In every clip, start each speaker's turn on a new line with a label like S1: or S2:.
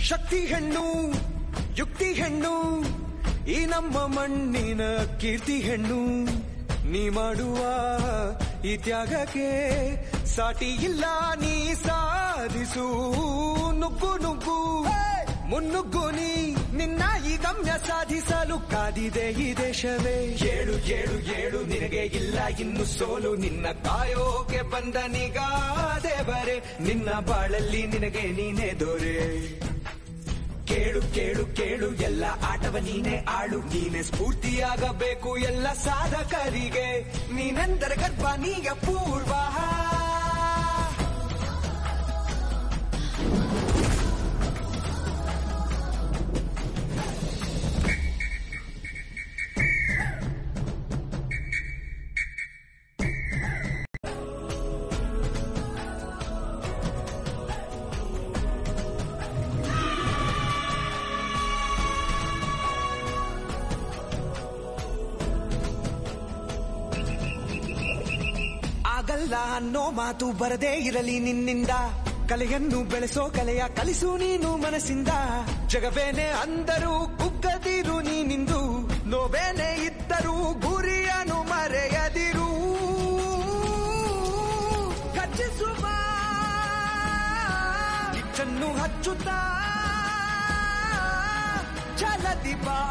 S1: ಶಕ್ತಿ ಹೆಣ್ಣು ಯುಕ್ತಿ ಹೆಣ್ಣು ಈ ನಮ್ಮ ಮಣ್ಣಿನ ಕೀರ್ತಿ ಹೆಣ್ಣು ನೀ ಮಾಡುವ ಈ ತ್ಯಾಗಕ್ಕೆ ಸಾಟಿ ಇಲ್ಲ ನೀ ಸಾಧಿಸು ನುಗ್ಗು ನುಗ್ಗು ಮುನ್ನುಗ್ಗು ನೀ ನಿನ್ನ ಈ ಗಮ್ಯ ಸಾಧಿಸಲು ಕಾದಿದೆ ಈ ದೇಶವೇ ಏಳು ಏಳು ಏಳು ನಿನಗೆ ಇಲ್ಲ ಇನ್ನು ಸೋಲು ನಿನ್ನ ಕಾಯೋಕೆ ಬಂದ ನಿಗಾ ದೇವರೇ ನಿನ್ನ ಬಾಳಲ್ಲಿ ನಿನಗೆ ನೀನೇ ದೊರೆ ಕೇಳು ಕೇಳು ಕೇಳು ಎಲ್ಲ ಆಟವ ನೀನೆ ಆಳು ನೀನೆ ಸ್ಫೂರ್ತಿಯಾಗಬೇಕು ಎಲ್ಲ ಸಾಧಕರಿಗೆ ನೀನೆಂದರೆ ಗರ್ಭ ನೀಗ ಪೂರ್ವ ಆಗಲ್ಲ ಅನ್ನೋ ಮಾತು ಬರದೇ ಇರಲಿ ನಿನ್ನಿಂದ ಕಲೆಯನ್ನು ಬೆಳೆಸೋ ಕಲೆಯ ಕಲಿಸು ನೀನು ಮನಸ್ಸಿಂದ ಜಗವೇನೆ ಅಂದರು ಕುಗ್ಗದಿರು ನೀನಿಂದು ನೋವೇನೆ ಇದ್ದರೂ ಗುರಿಯನ್ನು ಮರೆಯದಿರು ಕಚ್ಚಿಸುವ ಕಿಚ್ಚನ್ನು ಹಚ್ಚುತ್ತಾ ಛಲದಿ ಬಾ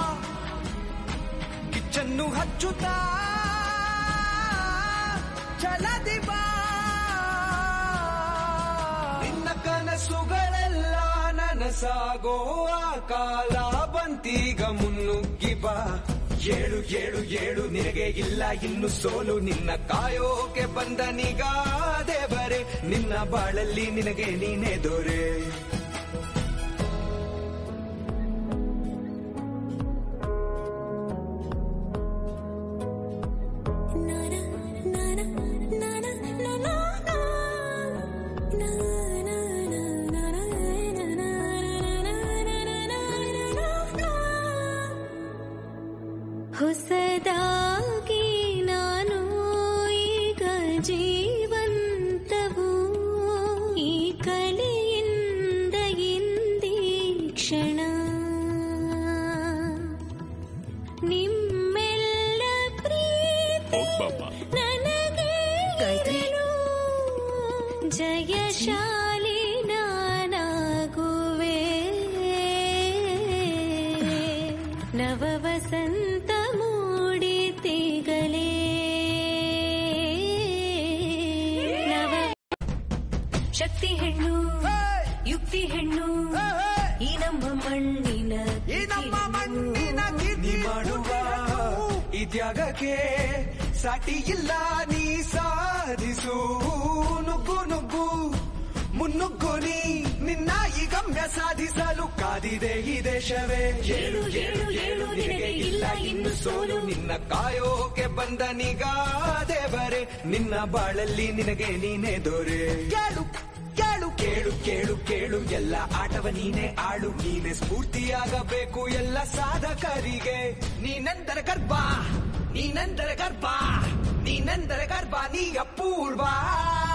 S1: ಕಿಚ್ಚನ್ನು ಹಚ್ಚುತ್ತಾ ಛಲದಿ ಬಾ ನಿನ್ನ ಕನಸುಗಳೆಲ್ಲ ನನಸಾಗೋ ಆ ಕಾಲ ಬಂತೀಗ ಮುನ್ನುಗ್ಗಿ ಬಾ ಏಳು ಏಳು ಏಳು ನಿನಗೆ ಇಲ್ಲ ಇನ್ನು ಸೋಲು ನಿನ್ನ ಕಾಯೋಕೆ ಬಂದ ನಿಗಾ ದೇವರೇ ನಿನ್ನ ಬಾಳಲ್ಲಿ ನಿನಗೆ ನೀನೇ ದೊರೆ
S2: ಹೊಸದಾಗಿ ನಾನು ಈಗ ಜೀವಂತವು ಈ ಕಲೆಯಿಂದ ಇಂದಿ ಕ್ಷಣ ನಿಮ್ಮೆಲ್ಲ ಪ್ರೀತಿ ನನಗೆ ಇರಲು ಜಯಶಾಲಿ ನಾನಾಗುವೆ ನವ ವಸಂತ ಮೂಡಿತಿಗಲೇ ನವ ಶಕ್ತಿ ಹೆಣ್ಣು ಯುಕ್ತಿ ಹೆಣ್ಣು ಈ ನಮ್ಮ ಮಣ್ಣಿನ
S1: ಈ ನಮ್ಮ ಮಣ್ಣಿನ ಕೀರ್ತಿ ಮಾಡುವ ಈ ತ್ಯಾಗಕ್ಕೆ ಸಾಟಿ ಇಲ್ಲ ನೀ ಸಾಧಿಸು ನುಗ್ಗು ನುಗ್ಗು ಮುನ್ನುಗ್ಗು ನೀ ನಿನ್ನ ಈ ಗಮ್ಯ ಸಾಧಿಸಲು ಕಾದಿದೆ ಈ ದೇಶವೇ ಏಳು ಏಳು ಏಳು ನಿನಗೆ ಇಲ್ಲ ಇನ್ನು ಸೋಲು ನಿನ್ನ ಕಾಯೋಕೆ ಬಂದ ನಿಗಾ ದೇವರೇ ನಿನ್ನ ಬಾಳಲ್ಲಿ ನಿನಗೆ ನೀನೇ ದೊರೆ ಕೇಳು ಕೇಳು ಕೇಳು ಕೇಳು ಕೇಳು ಎಲ್ಲ ಆಟವ ನೀನೆ ಆಳು ನೀನೆ ಸ್ಫೂರ್ತಿಯಾಗಬೇಕು ಎಲ್ಲ ಸಾಧಕರಿಗೆ ನೀನೆಂದರೆ ಗರ್ಭ ನೀನೆಂದರೆ ಗರ್ಭ ನೀನೆಂದರೆ ಗರ್ಭ ನೀ ಅಪೂರ್ವ